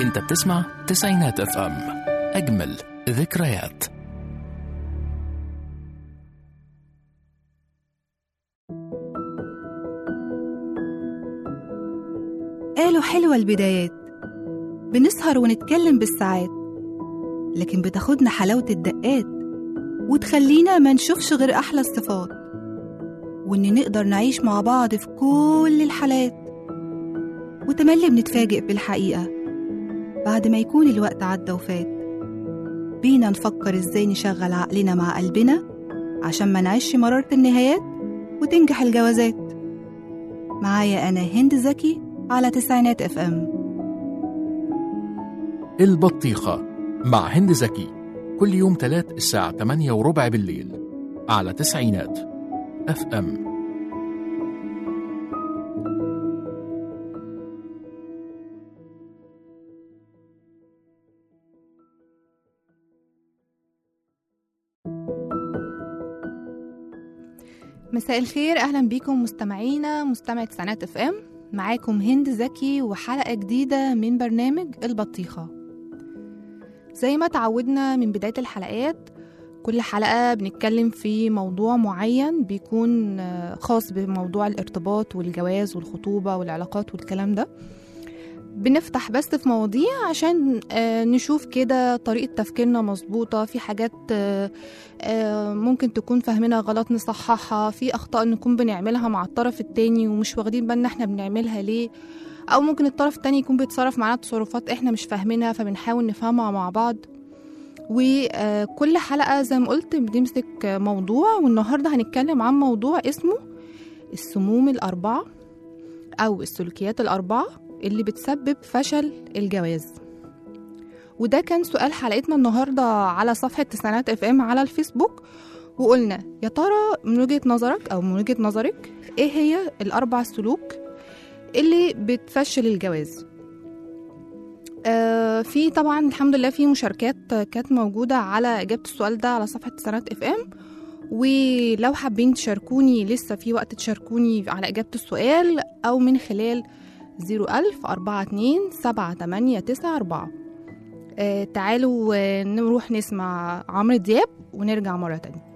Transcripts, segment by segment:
انت بتسمع تسعينات اف ام اجمل ذكريات قالوا حلوة البدايات بنسهر ونتكلم بالساعات لكن بتاخدنا حلاوة الدقات وتخلينا ما نشوفش غير أحلى الصفات وإن نقدر نعيش مع بعض في كل الحالات وتملي بنتفاجئ بالحقيقة بعد ما يكون الوقت عدى وفات بينا نفكر إزاي نشغل عقلنا مع قلبنا عشان ما نعيش مرارة النهايات وتنجح الجوازات معايا أنا هند زكي على تسعينات اف ام البطيخة مع هند زكي كل يوم تلات الساعة 8 وربع بالليل على تسعينات اف ام مساء الخير اهلا بيكم مستمعينا مستمعة تسعينات اف ام معاكم هند زكي وحلقة جديدة من برنامج البطيخة زي ما تعودنا من بداية الحلقات كل حلقة بنتكلم في موضوع معين بيكون آه، خاص بموضوع الارتباط والجواز والخطوبة والعلاقات والكلام ده بنفتح بس في مواضيع عشان آه، نشوف كده طريقة تفكيرنا مظبوطة في حاجات آه، آه، ممكن تكون فاهمينها غلط نصححها في أخطاء نكون بنعملها مع الطرف التاني ومش واخدين بالنا احنا بنعملها ليه أو ممكن الطرف التاني يكون بيتصرف معانا تصرفات احنا مش فاهمينها فبنحاول نفهمها مع بعض وكل حلقة زي ما قلت بنمسك موضوع والنهاردة هنتكلم عن موضوع اسمه السموم الأربعة أو السلوكيات الأربعة اللي بتسبب فشل الجواز وده كان سؤال حلقتنا النهاردة على صفحة تسعينات اف ام على الفيسبوك وقلنا يا ترى من وجهة نظرك أو من وجهة نظرك ايه هي الأربع سلوك اللي بتفشل الجواز آه في طبعا الحمد لله في مشاركات كانت موجودة على إجابة السؤال ده على صفحة تسعينات اف ام ولو حابين تشاركوني لسه في وقت تشاركوني على إجابة السؤال أو من خلال زيرو ألف أربعة اتنين سبعة تمانية تسعة أربعة آه تعالوا آه، نروح نسمع عمرو دياب ونرجع مرة تانية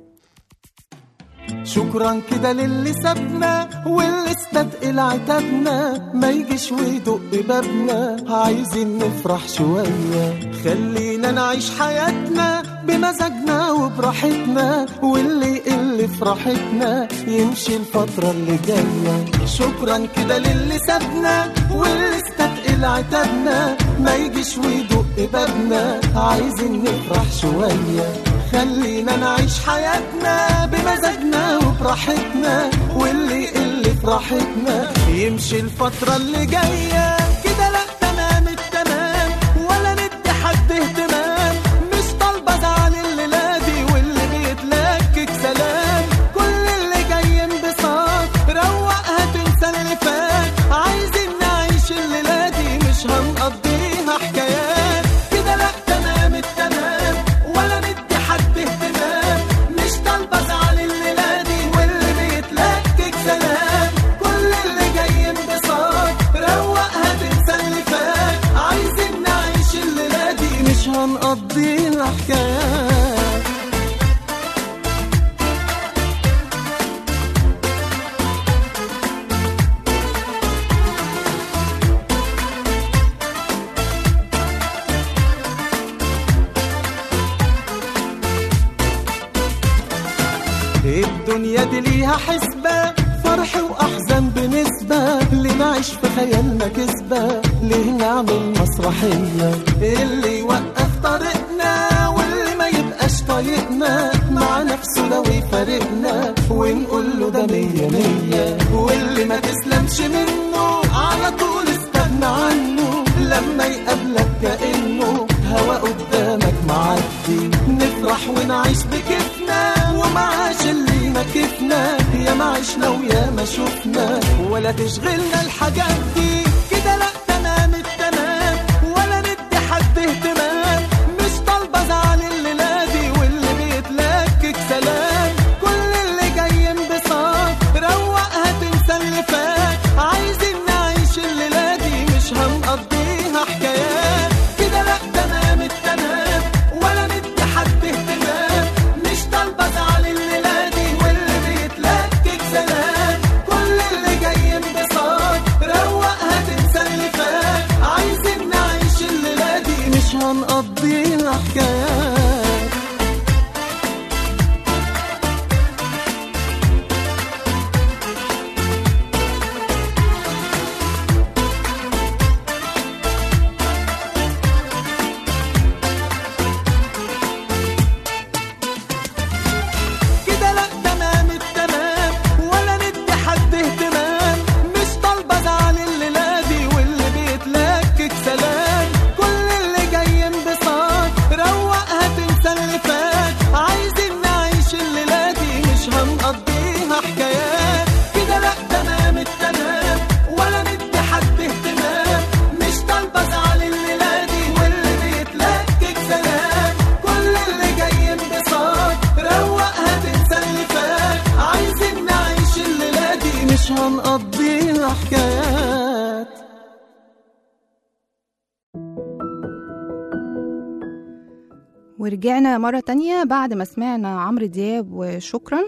شكرا كده للي سابنا واللي استثقل عتابنا ما يجيش ويدق بابنا عايزين نفرح شوية خلينا نعيش حياتنا بمزاجنا وبراحتنا واللي يقل في راحتنا يمشي الفترة اللي جاية شكرا كده للي سابنا واللي استثقل عتابنا ما يجيش ويدق بابنا عايزين نفرح شوية خلينا نعيش حياتنا بمزاجنا وبراحتنا واللي يقل في راحتنا يمشي الفترة اللي جاية كده لا تمام التمام ولا ندي حد اهتمام مش طالبة ازعل الليلة دي واللي بيتلكك سلام كل اللي جاي انبساط روقها تنسى اللي فات عايزين نعيش الليلة دي مش هنقضيها حكايات كده لا تمام التمام ولا ندي حد اهتمام مش طالبة ازعل الليلة دي واللي بيتلكك سلام كل اللي جاي انبساط روقها تنسى اللي فات عايزين نعيش الليلة دي مش هنقضيها حكايات الدنيا دي ليها حسبة فرح وأحزان بنسبة اللي نعيش في خيالنا كسبة ليه نعمل مسرحية اللي يوقف طريقنا واللي ما يبقاش طايقنا مع نفسه لو يفارقنا ونقول له ده مية مية واللي ما تسلمش منه على طول استغنى عنه لما يقابلك كأنه هوا قدامك معدي نفرح ونعيش بكيفنا ومعاش اللي ما كيفنا يا ما عشنا ويا ما شفنا ولا تشغلنا الحاجات دي كده لا تمام التمام ولا ندي حد اهتمام مش طالبة ازعل الليلة دي واللي بيتلكك سلام كل اللي جاي انبساط روقها تنسى اللي فات عايزين نعيش الليلة دي مش هنقضيها حكايات هنقضيها حكايات كده لا تمام التمام ولا ندي حد اهتمام مش طالبه ازعل الليله دي واللي بيتلكك سلام كل اللي جاي انبساط روقها تنسى اللي فات عايزين نعيش الليله دي مش هنقضيها حكايات كده لا تمام التمام ولا ندي حد اهتمام مش طالبه ازعل الليله دي واللي بيتلكك سلام كل اللي جاي انبساط روقها تنسى اللي فات عايزين نعيش الليله دي مش هنقضيها حكايات ورجعنا مرة تانية بعد ما سمعنا عمرو دياب وشكرا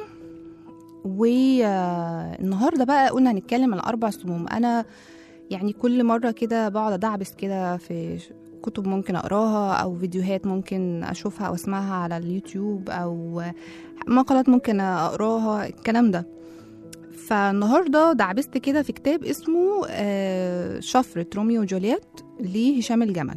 والنهاردة بقى قلنا هنتكلم عن أربع سموم أنا يعني كل مرة كده بقعد أدعبس كده في ش- كتب ممكن أقراها أو فيديوهات ممكن أشوفها أو أسمعها على اليوتيوب أو مقالات ممكن أقراها الكلام ده فالنهاردة دعبست كده في كتاب اسمه آه، شفرة روميو وجولييت لهشام الجمل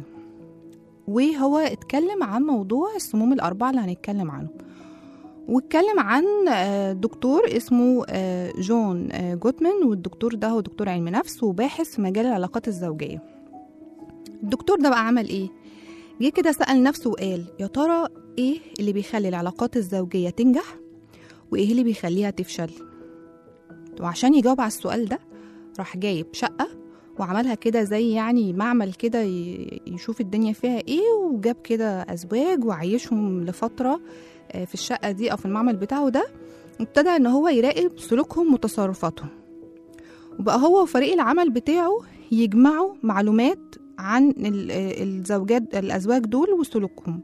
وهو اتكلم عن موضوع السموم الأربعة اللي هنتكلم عنه واتكلم عن آه، دكتور اسمه آه، جون آه، جوتمان والدكتور ده هو دكتور علم نفس وباحث في مجال العلاقات الزوجية الدكتور ده بقى عمل ايه؟ جه كده سأل نفسه وقال يا ترى ايه اللي بيخلي العلاقات الزوجية تنجح وايه اللي بيخليها تفشل وعشان يجاوب على السؤال ده راح جايب شقة وعملها كده زي يعني معمل كده ي- يشوف الدنيا فيها ايه وجاب كده ازواج وعيشهم لفتره آه، في الشقه دي او في المعمل بتاعه ده وابتدى ان هو يراقب سلوكهم وتصرفاتهم وبقى هو وفريق العمل بتاعه يجمعوا معلومات عن ال- آه، الزوجات الازواج دول وسلوكهم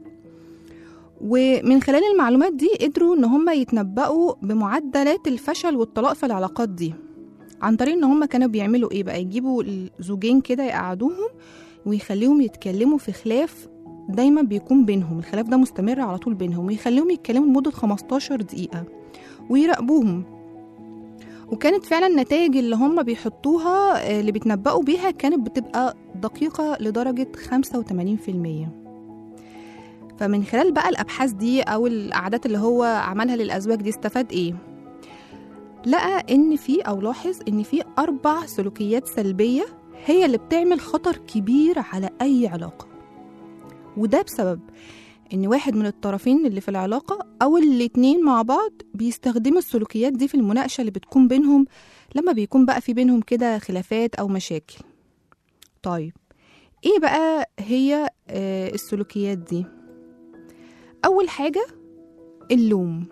ومن خلال المعلومات دي قدروا ان هم يتنبأوا بمعدلات الفشل والطلاق في العلاقات دي عن طريق ان هم كانوا بيعملوا ايه بقى يجيبوا الزوجين كده يقعدوهم ويخليهم يتكلموا في خلاف دايما بيكون بينهم الخلاف ده مستمر على طول بينهم ويخليهم يتكلموا لمدة 15 دقيقة ويراقبوهم وكانت فعلا النتائج اللي هم بيحطوها آه، اللي بيتنبأوا بيها كانت بتبقى دقيقة لدرجة 85% فمن خلال بقى الأبحاث دي أو القعدات اللي هو عملها للأزواج دي استفاد إيه؟ لقى إن في أو لاحظ إن في أربع سلوكيات سلبية هي اللي بتعمل خطر كبير على أي علاقة وده بسبب إن واحد من الطرفين اللي في العلاقة أو الاتنين مع بعض بيستخدموا السلوكيات دي في المناقشة اللي بتكون بينهم لما بيكون بقى في بينهم كده خلافات أو مشاكل طيب إيه بقى هي آه، السلوكيات دي؟ أول حاجة اللوم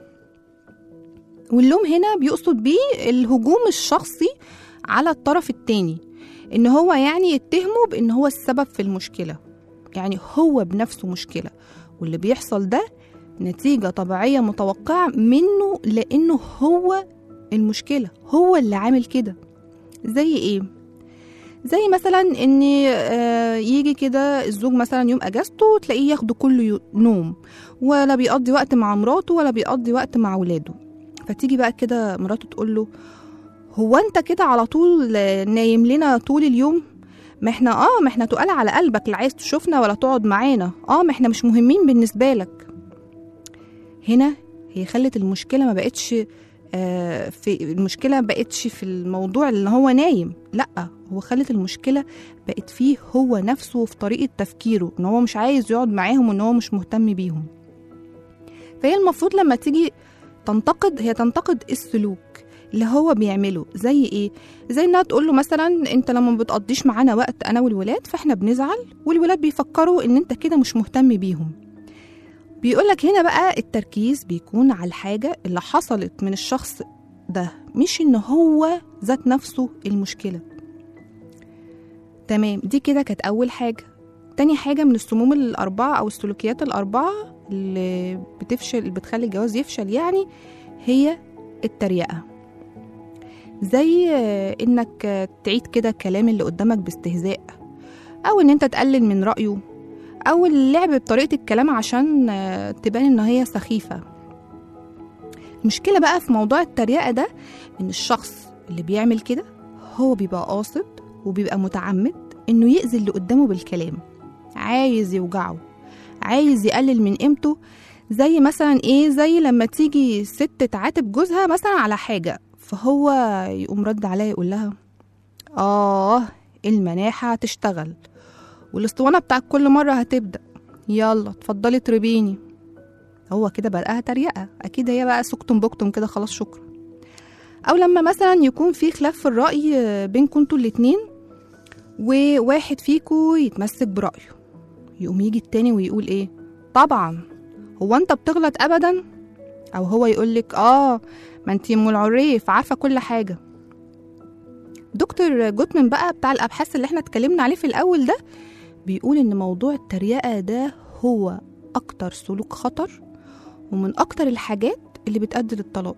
واللوم هنا بيقصد بيه الهجوم الشخصي على الطرف التاني ان هو يعني يتهمه بان هو السبب في المشكله يعني هو بنفسه مشكله واللي بيحصل ده نتيجه طبيعيه متوقعه منه لانه هو المشكله هو اللي عامل كده زي ايه زي مثلا ان آه، يجي كده الزوج مثلا يوم اجازته تلاقيه ياخده كله يو- نوم ولا بيقضي وقت مع مراته ولا بيقضي وقت مع ولاده فتيجي بقى كده مراته تقول له هو انت كده على طول نايم لنا طول اليوم ما احنا اه ما احنا تقال على قلبك لا عايز تشوفنا ولا تقعد معانا اه ما احنا مش مهمين بالنسبه لك هنا هي خلت المشكله ما بقتش آه في المشكله ما بقتش في الموضوع اللي هو نايم لا هو خلت المشكله بقت فيه هو نفسه وفي طريقه تفكيره ان هو مش عايز يقعد معاهم وان هو مش مهتم بيهم فهي المفروض لما تيجي تنتقد هي تنتقد السلوك اللي هو بيعمله زي ايه زي انها تقول له مثلا انت لما ما بتقضيش معانا وقت انا والولاد فاحنا بنزعل والولاد بيفكروا ان انت كده مش مهتم بيهم بيقولك هنا بقى التركيز بيكون على الحاجة اللي حصلت من الشخص ده مش ان هو ذات نفسه المشكلة تمام دي كده كانت اول حاجة تاني حاجة من السموم الأربعة أو السلوكيات الأربعة اللي بتفشل اللي بتخلي الجواز يفشل يعني هي التريقة زي آه، إنك آه، تعيد كده كلام اللي قدامك باستهزاء أو إن أنت تقلل من رأيه او اللعب بطريقه الكلام عشان آه، تبان ان هي سخيفه المشكله بقى في موضوع التريقه ده ان الشخص اللي بيعمل كده هو بيبقى قاصد وبيبقى متعمد انه يأذي اللي قدامه بالكلام عايز يوجعه عايز يقلل من قيمته زي مثلا ايه زي لما تيجي ست تعاتب جوزها مثلا على حاجه فهو يقوم رد عليها يقول لها اه المناحه هتشتغل والاسطوانه بتاعت كل مره هتبدا يلا اتفضلي تربيني هو كده بقى تريقه اكيد هي بقى سكتم بكتم كده خلاص شكرا او لما مثلا يكون في خلاف في الراي بينكم انتوا الاتنين وواحد فيكو يتمسك برايه يقوم يجي التاني ويقول ايه طبعا هو انت بتغلط ابدا او هو يقولك اه ما انتي ام العريف عارفه كل حاجه دكتور جوتمان بقى بتاع الابحاث اللي احنا اتكلمنا عليه في الاول ده بيقول ان موضوع التريقه ده هو اكتر سلوك خطر ومن اكتر الحاجات اللي بتؤدي للطلاق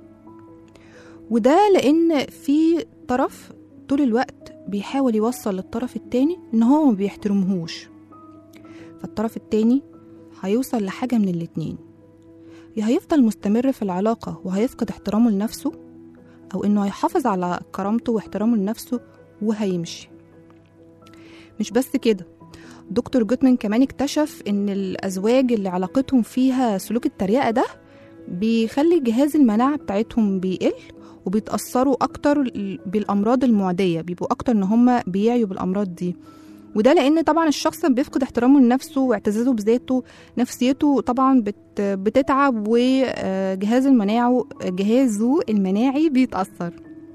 وده لان في طرف طول الوقت بيحاول يوصل للطرف التاني ان هو ما بيحترمهوش فالطرف التاني هيوصل لحاجة من الاتنين يا هيفضل مستمر في العلاقة وهيفقد احترامه لنفسه أو إنه هيحافظ على كرامته واحترامه لنفسه وهيمشي مش بس كده دكتور جوتمان كمان اكتشف إن الأزواج اللي علاقتهم فيها سلوك التريقة ده بيخلي جهاز المناعة بتاعتهم بيقل وبيتأثروا أكتر بالأمراض المعدية بيبقوا أكتر إن هما بيعيوا بالأمراض دي وده لان طبعا الشخص بيفقد احترامه لنفسه واعتزازه بذاته نفسيته طبعا بت بتتعب وجهاز المناعه جهازه المناعي بيتاثر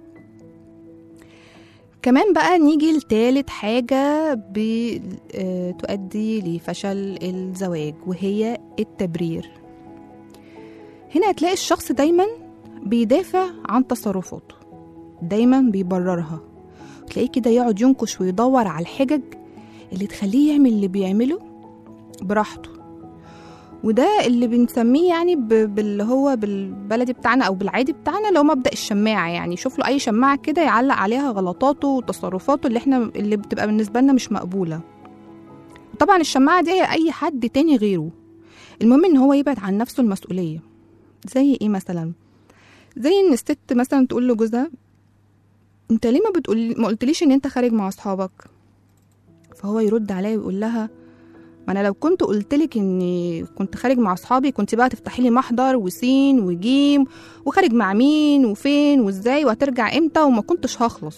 كمان بقى نيجي لتالت حاجة بتؤدي لفشل الزواج وهي التبرير هنا هتلاقي الشخص دايما بيدافع عن تصرفاته دايما بيبررها تلاقيه كده يقعد ينكش ويدور على الحجج اللي تخليه يعمل اللي بيعمله براحته وده اللي بنسميه يعني ب- باللي هو بالبلدي بتاعنا او بالعادي بتاعنا اللي هو مبدا الشماعه يعني شوف له اي شماعه كده يعلق عليها غلطاته وتصرفاته اللي احنا اللي بتبقى بالنسبه لنا مش مقبوله طبعا الشماعه دي هي اي حد تاني غيره المهم ان هو يبعد عن نفسه المسؤوليه زي ايه مثلا زي ان الست مثلا تقول لجوزها انت ليه ما بتقول ما قلتليش ان انت خارج مع اصحابك فهو يرد عليا ويقول لها ما انا لو كنت قلتلك اني كنت خارج مع اصحابي كنت بقى تفتحي لي محضر وسين وجيم وخارج مع مين وفين وازاي وهترجع امتى وما كنتش هخلص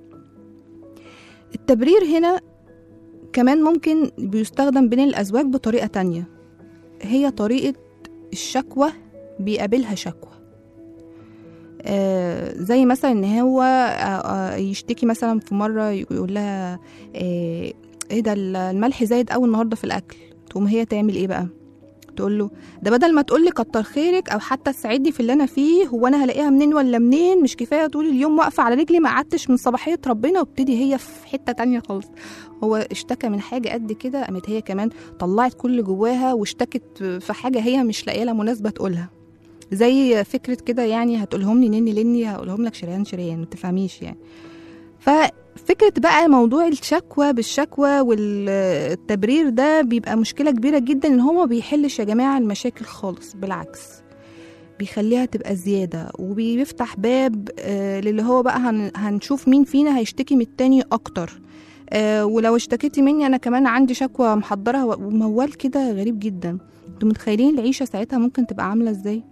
التبرير هنا كمان ممكن بيستخدم بين الازواج بطريقه تانية هي طريقه الشكوى بيقابلها شكوى آه زي مثلا ان هو آه آه يشتكي مثلا في مره يقول لها آه ايه ده الملح زايد قوي النهارده في الاكل تقوم هي تعمل ايه بقى تقول له ده بدل ما تقول لي كتر خيرك او حتى تساعدني في اللي انا فيه هو انا هلاقيها منين ولا منين مش كفايه طول اليوم واقفه على رجلي ما قعدتش من صباحيه ربنا وابتدي هي في حته تانية خالص هو اشتكى من حاجه قد كده قامت هي كمان طلعت كل اللي جواها واشتكت في حاجه هي مش لاقيه لها مناسبه تقولها زي فكره كده يعني هتقولهم لي نني لني هقولهم لك شريان شريان ما تفهميش يعني ففكرة بقى موضوع الشكوى بالشكوى والتبرير ده بيبقى مشكلة كبيرة جدا ان هو ما بيحلش يا جماعة المشاكل خالص بالعكس بيخليها تبقى زيادة وبيفتح باب آه للي هو بقى هن هنشوف مين فينا هيشتكي من التاني أكتر آه ولو اشتكيتي مني أنا كمان عندي شكوى محضرها وموال كده غريب جدا انتوا متخيلين العيشة ساعتها ممكن تبقى عاملة ازاي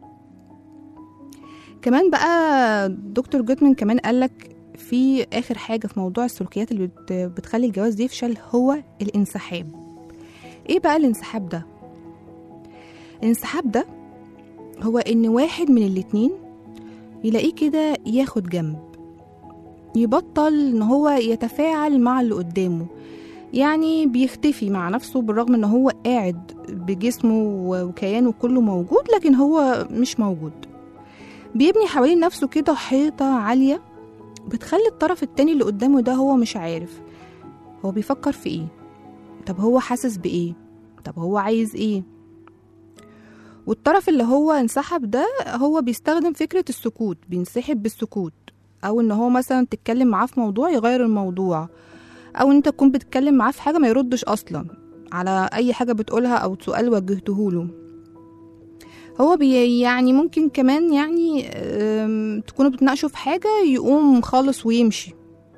كمان بقى دكتور جوتمان كمان قالك في اخر حاجه في موضوع السلوكيات اللي بت- بتخلي الجواز يفشل هو الانسحاب ايه بقى الانسحاب ده الانسحاب ده هو ان واحد من الاتنين يلاقيه كده ياخد جنب يبطل ان هو يتفاعل مع اللي قدامه يعني بيختفي مع نفسه بالرغم ان هو قاعد بجسمه وكيانه كله موجود لكن هو مش موجود بيبني حوالين نفسه كده حيطة عالية بتخلي الطرف التاني اللي قدامه ده هو مش عارف هو بيفكر في ايه طب هو حاسس بايه طب هو عايز ايه والطرف اللي هو انسحب ده هو بيستخدم فكرة السكوت بينسحب بالسكوت او ان هو مثلا تتكلم معاه في موضوع يغير الموضوع او انت تكون بتتكلم معاه في حاجة ما يردش اصلا على اي حاجه بتقولها او سؤال وجهته له هو بي يعني ممكن كمان يعني أم، تكونوا بتناقشوا في حاجه يقوم خالص ويمشي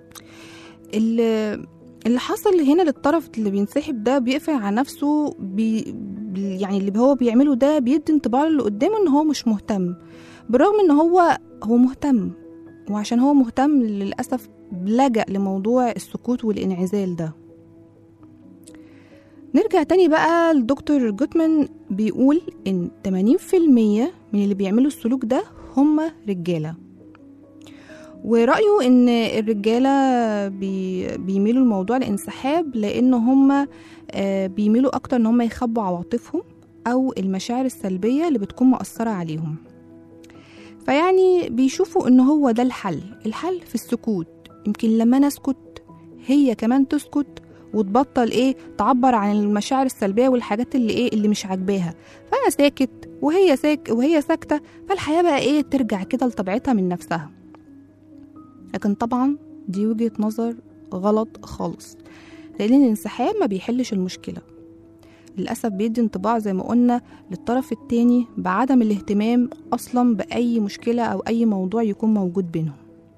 اللي اللي حصل هنا للطرف اللي بينسحب ده بيقفل على نفسه بي بي- يعني اللي هو بيعمله ده بيدي انطباع اللي قدامه ان هو مش مهتم بالرغم ان هو هو مهتم وعشان هو مهتم للأسف لجأ لموضوع السكوت والانعزال ده نرجع تاني بقى لدكتور جوتمان بيقول إن 80% من اللي بيعملوا السلوك ده هم رجالة ورأيه إن الرجالة بي بيميلوا الموضوع لانسحاب لأن هم آه، بيميلوا أكتر إن هم يخبوا عواطفهم أو المشاعر السلبية اللي بتكون مؤثرة عليهم فيعني بيشوفوا ان هو ده الحل الحل في السكوت يمكن لما انا اسكت هي كمان تسكت وتبطل ايه تعبر عن المشاعر السلبيه والحاجات اللي ايه اللي مش عاجباها فانا ساكت وهي ساك وهي ساكته فالحياه بقى ايه ترجع كده لطبيعتها من نفسها لكن طبعا دي وجهه نظر غلط خالص لان الانسحاب ما بيحلش المشكله للأسف بيدي انطباع زي ما قلنا للطرف التاني بعدم الاهتمام أصلا بأي مشكلة أو أي موضوع يكون موجود بينهم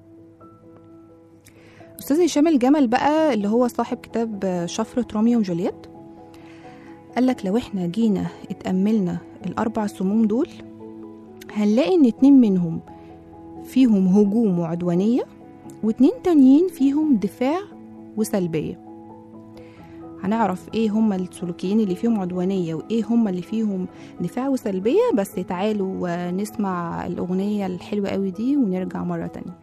أستاذ هشام الجمل بقى اللي هو صاحب كتاب شفرة روميو وجولييت قالك لو احنا جينا اتأملنا الأربع سموم دول هنلاقي إن اتنين منهم فيهم هجوم وعدوانية واتنين تانيين فيهم دفاع وسلبية هنعرف ايه هما السلوكيين اللي فيهم عدوانية وايه هما اللي فيهم دفاع وسلبية بس تعالوا نسمع الأغنية الحلوة قوي دي ونرجع مرة تانية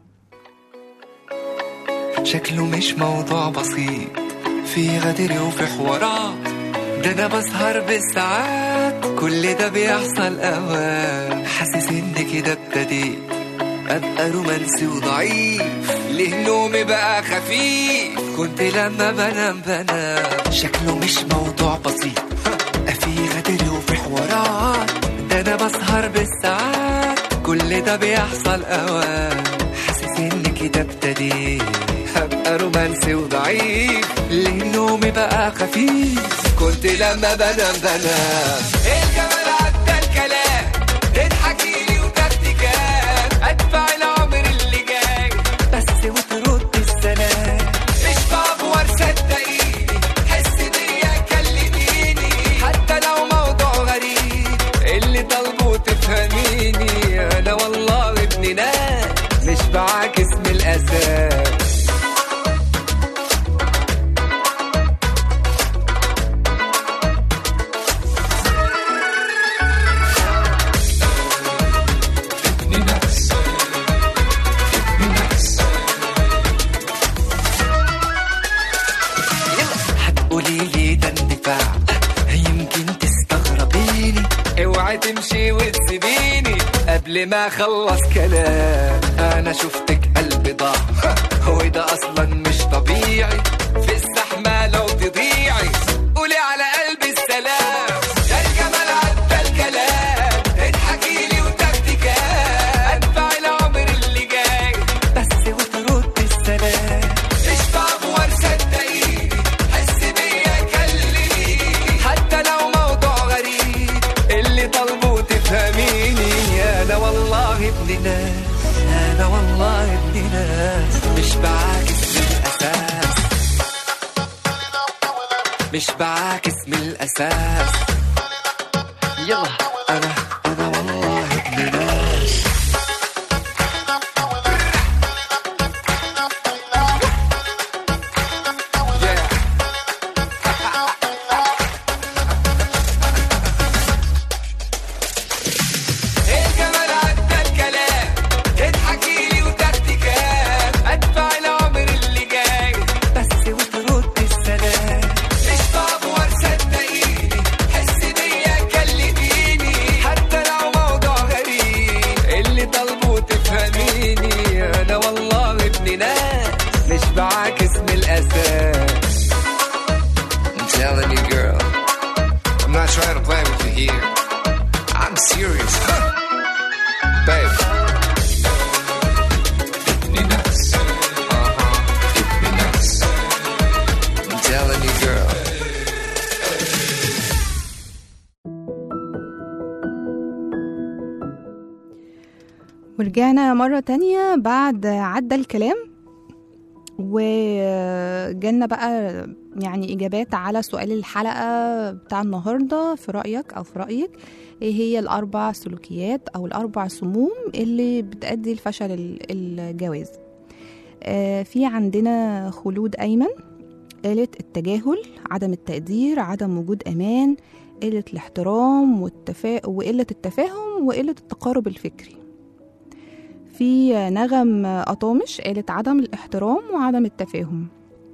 شكله مش موضوع بسيط في غدر وفي حوارات ده انا بسهر بالساعات كل ده بيحصل اوقات حاسس ان كده ابتديت ابقى رومانسي وضعيف ليه نومي بقى خفيف كنت لما بنام بنام شكله مش موضوع بسيط في غدر وفي حوارات ده انا بسهر بالساعات كل ده بيحصل اوقات حاسس ان كده ابتديت هبقى رومانسي وضعيف ليه نومي بقى خفيف كنت لما بنام بنام الجمال عدى الكلام تضحكي لي وتكتكات ادفع العمر اللي جاي بس وترد السلام مش بعبور صدقيني حس بيا كلميني حتى لو موضوع غريب اللي طالبه تفهميني انا والله ابن ناس مش بعاكس من الاساس هتقولي لي ده اندفاع يمكن تستغربيني اوعي تمشي وتسيبيني قبل ما اخلص كلام انا شفتك قلبي ضاع وده اصلا مش طبيعي في الزحمه لو تضيعي قولي على قلبي السلام ده الجمال عدى الكلام اضحكي لي وتكتكات ادفع العمر اللي جاي بس وترد السلام مش بعبور صدقيني حس بيا كلميني حتى لو موضوع غريب اللي طالبه تفهميني انا والله ابن ناس انا والله ابن ناس مش بعاكس من الاساس مش بعاكس من الاساس يلا انا انا والله ابن ناس Yeah. الجمال عدى الكلام تضحكي لي وتكتكات ادفع العمر اللي جاي بس وترد السلام مش بعبور صدقيني حس بيا كلميني حتى لو موضوع غريب اللي طالبه تفهميني انا والله ابن ناس مش بعاكس من الاساس I'm telling you girl I'm not trying to play with you here I'm serious. Babe. Be nice. Uh-huh. Be nice. I'm telling you, girl. ورجعنا مرة تانية بعد عدى الكلام وجالنا بقى يعني إجابات على سؤال الحلقة بتاع النهاردة في رأيك أو في رأيك إيه هي الأربع سلوكيات أو الأربع سموم اللي بتأدي لفشل ال- الجواز آه، في عندنا خلود أيمن قالت التجاهل عدم التقدير عدم وجود أمان قلة الاحترام والتفا... وقلة التفاهم وقلة التقارب الفكري في نغم أطامش قالت عدم الاحترام وعدم التفاهم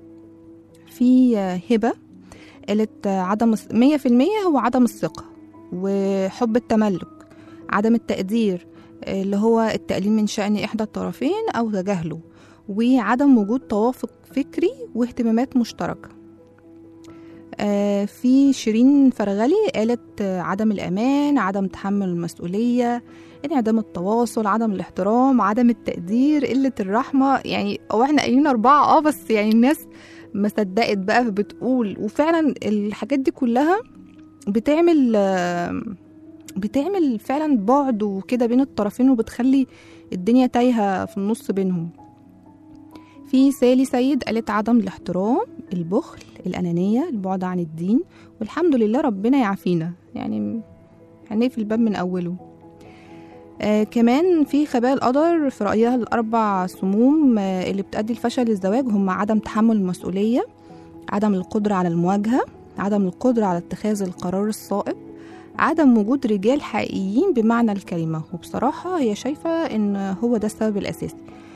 في هبة قالت عدم مية في المية هو عدم الثقة وحب التملك عدم التقدير اللي هو التقليل من شأن إحدى الطرفين أو تجاهله وعدم وجود توافق فكري واهتمامات مشتركة آه، في شيرين فرغلي قالت آه، عدم الأمان عدم تحمل المسؤولية انعدام التواصل عدم الاحترام عدم التقدير قلة الرحمة يعني هو احنا قايلين أربعة اه بس يعني الناس ما صدقت بقى بتقول وفعلا الحاجات دي كلها بتعمل آه، بتعمل فعلا بعد وكده بين الطرفين وبتخلي الدنيا تايهة في النص بينهم في سالي سيد قالت عدم الاحترام البخل الأنانية البعد عن الدين والحمد لله ربنا يعافينا يعني هنقفل الباب من أوله آه كمان في خباء القدر في رأيها الأربع سموم آه اللي بتؤدي لفشل الزواج هم عدم تحمل المسؤولية عدم القدرة على المواجهة عدم القدرة على اتخاذ القرار الصائب عدم وجود رجال حقيقيين بمعنى الكلمة وبصراحة هي شايفة إن هو ده السبب الأساسي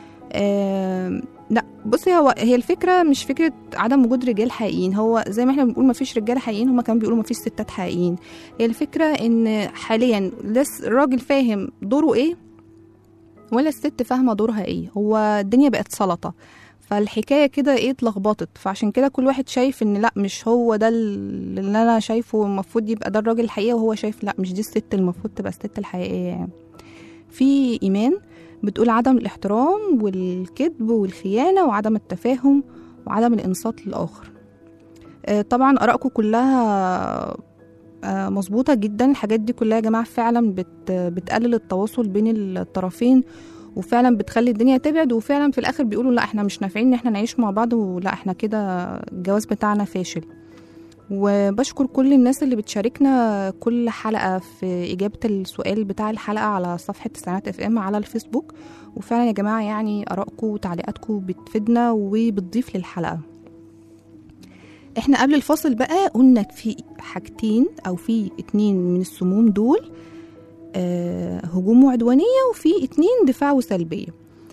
آه لا بصي هو هي الفكرة مش فكرة عدم وجود رجال حقيقيين هو زي ما احنا بنقول مفيش رجال حقيقيين هما كانوا بيقولوا مفيش ستات حقيقيين هي الفكرة ان حاليا لس الراجل فاهم دوره ايه ولا الست فاهمة دورها ايه هو الدنيا بقت سلطة فالحكاية كده ايه اتلخبطت فعشان كده كل واحد شايف ان لا مش هو ده اللي انا شايفه المفروض يبقى ده الراجل الحقيقي وهو شايف لا مش دي الست المفروض تبقى الست الحقيقية يعني في ايمان بتقول عدم الاحترام والكذب والخيانة وعدم التفاهم وعدم الإنصات للآخر آه، طبعا آرائكم كلها آه، مظبوطة جدا الحاجات دي كلها يا جماعة فعلا بت بتقلل التواصل بين الطرفين وفعلا بتخلي الدنيا تبعد وفعلا في الآخر بيقولوا لا احنا مش نافعين ان احنا نعيش مع بعض ولا احنا كده الجواز بتاعنا فاشل وبشكر كل الناس اللي بتشاركنا كل حلقة في إجابة السؤال بتاع الحلقة على صفحة تسعينات اف ام على الفيسبوك وفعلا يا جماعة يعني آرائكم وتعليقاتكم بتفيدنا وبتضيف للحلقة احنا قبل الفاصل بقى قلنا في حاجتين أو في اتنين من السموم دول آه هجوم وعدوانية وفي اتنين دفاع وسلبية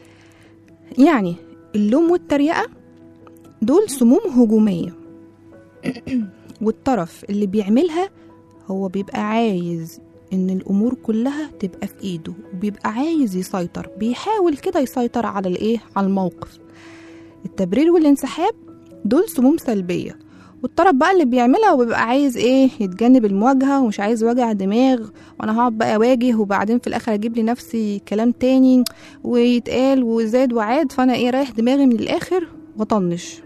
يعني اللوم والتريقة دول سموم هجومية والطرف اللي بيعملها هو بيبقى عايز ان الامور كلها تبقى في ايده وبيبقى عايز يسيطر بيحاول كده يسيطر على الايه على الموقف التبرير والانسحاب دول سموم سلبيه والطرف بقى اللي بيعملها وبيبقى عايز ايه يتجنب المواجهه ومش عايز وجع دماغ وانا هقعد بقى اواجه وبعدين في الاخر اجيب لي نفسي كلام تاني ويتقال وزاد وعاد فانا ايه رايح دماغي من الاخر واطنش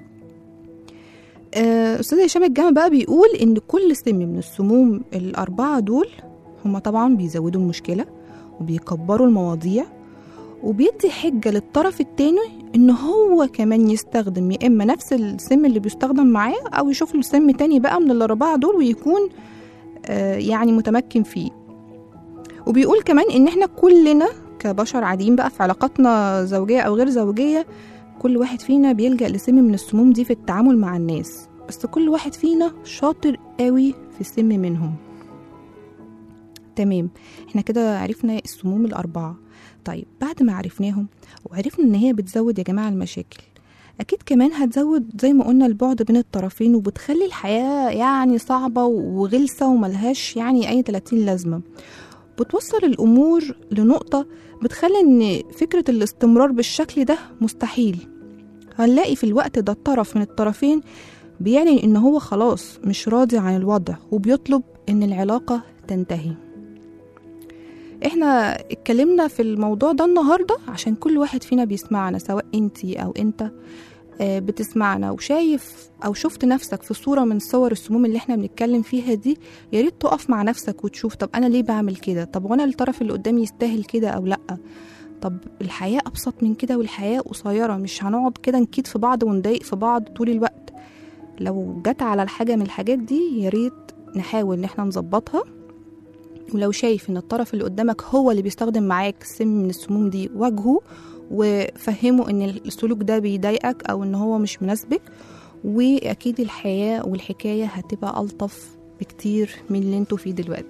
آه، استاذ هشام الجامع بقى بيقول ان كل سم من السموم الاربعه دول هما طبعا بيزودوا المشكله وبيكبروا المواضيع وبيدي حجه للطرف التاني ان هو كمان يستخدم يا اما نفس السم اللي بيستخدم معاه او يشوف له سم تاني بقى من الاربعه دول ويكون آه، يعني متمكن فيه وبيقول كمان ان احنا كلنا كبشر عاديين بقى في علاقاتنا زوجيه او غير زوجيه كل واحد فينا بيلجأ لسم من السموم دي في التعامل مع الناس بس كل واحد فينا شاطر قوي في سم منهم تمام احنا كده عرفنا السموم الأربعة طيب بعد ما عرفناهم وعرفنا ان هي بتزود يا جماعة المشاكل أكيد كمان هتزود زي ما قلنا البعد بين الطرفين وبتخلي الحياة يعني صعبة وغلسة وملهاش يعني أي 30 لازمة بتوصل الأمور لنقطة بتخلي إن فكرة الاستمرار بالشكل ده مستحيل هنلاقي في الوقت ده الطرف من الطرفين بيعلن إن هو خلاص مش راضي عن الوضع وبيطلب إن العلاقة تنتهي احنا اتكلمنا في الموضوع ده النهاردة عشان كل واحد فينا بيسمعنا سواء انتي او انت آه، بتسمعنا وشايف او شفت نفسك في صوره من صور السموم اللي احنا بنتكلم فيها دي يا ريت تقف مع نفسك وتشوف طب انا ليه بعمل كده طب وانا الطرف اللي قدامي يستاهل كده او لا طب الحياه ابسط من كده والحياه قصيره مش هنقعد كده نكيد في بعض ونضايق في بعض طول الوقت لو جت على الحاجه من الحاجات دي يا ريت نحاول ان احنا نظبطها ولو شايف ان الطرف اللي قدامك هو اللي بيستخدم معاك سم من السموم دي واجهه وفهمه ان السلوك ده بيضايقك او ان هو مش مناسبك واكيد الحياه والحكايه هتبقى الطف بكتير من اللي انتوا فيه دلوقتي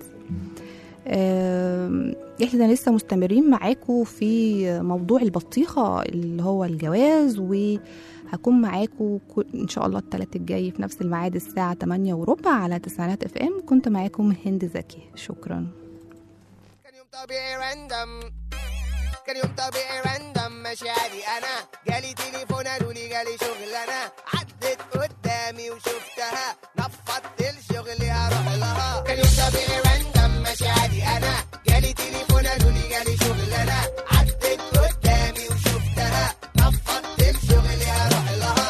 آم، احنا لسه مستمرين معاكم في موضوع البطيخه اللي هو الجواز وهكون معاكم كل- ان شاء الله الثلاث الجاي في نفس الميعاد الساعه 8 وربع على تسعينات اف ام كنت معاكم هند زكي شكرا كان يوم طبيعي راندم كان يوم طبيعي راندم ماشي عادي انا جالي تليفون قالوا لي جالي شغل انا عدت قدامي وشفتها نفضت الشغل هروح لها كان يوم طبيعي راندم ماشي عادي انا جالي تليفون قالوا لي جالي شغل انا عدت قدامي وشفتها نفضت الشغل هروح لها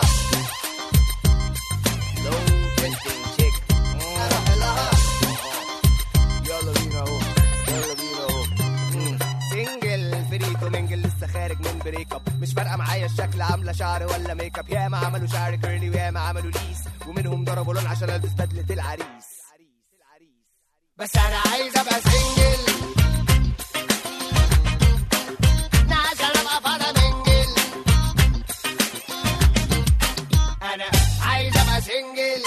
لو تنتين شيك هروح لها يلا بينا اهو يلا بينا اهو مم. سنجل فريتو منجل لسه خارج من بريك اب مش فارقه معايا الشكل عامله شعر ولا ميك اب ياما عملوا شعر كيرلي وياما عملوا ليس ومنهم ضربوا لون عشان البس بدله العريس بس انا عايز ابقى سنجل أنا عشان ابقى فاضي منجل انا عايز ابقى سنجل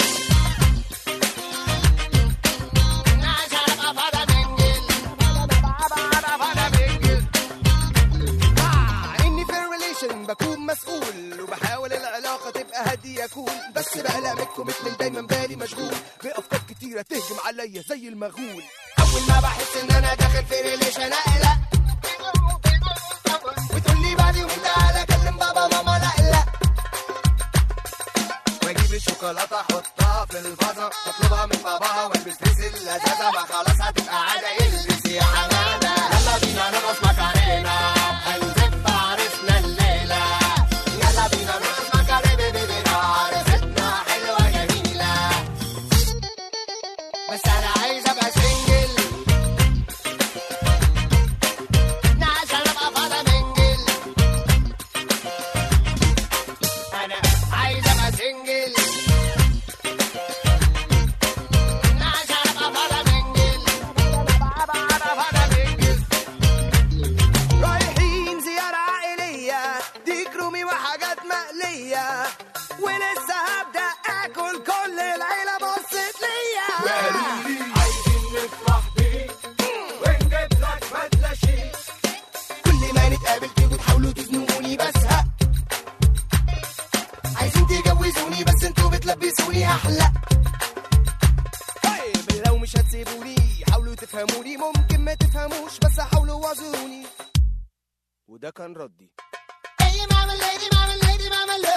أنا عشان ابقى فاضي منجل مع اني في الريليشن بكون مسؤول وبحاول العلاقه تبقى هاديه كول بس بقلق من الكوميتمنت دايما بالي مشغول بافكار كتيره تهجم عليا زي المغول اول ما بحس ان انا داخل في ريليشن اقلق وتقول لي بعد يوم تعالى كلم بابا ماما لا لا واجيب الشوكولاته احطها في الفازه واطلبها من باباها والبس لبس اللذاذه ما خلاص هتبقى عاده البس يا حماده يلا بينا نرقص مكارينا هنزف عرسنا الليله يلا بينا نرقص مكارينا بيبينا عرستنا حلوه جميله بس انا عايز ابقى سنجل أنا عشان ابقى فاضي منجل انا عايز ابقى سنجل أنا عشان ابقى فاضي منجل رايحين زيارة عائلية ديك رومي وحاجات مقلية ولسه هبدأ آكل كل العيلة بصت ليا عايزين نفرح بيك ونجيب لك بدلة شيك كل ما نتقابل تيجوا تحاولوا تزنقوني بزهق عايزين تجوزوني بس انتوا بتلبسوني احلى طيب لو مش هتسيبوني حاولوا تفهموني ممكن ما تفهموش بس حاولوا واعذروني وده كان ردي Hey mama lady mama lady mama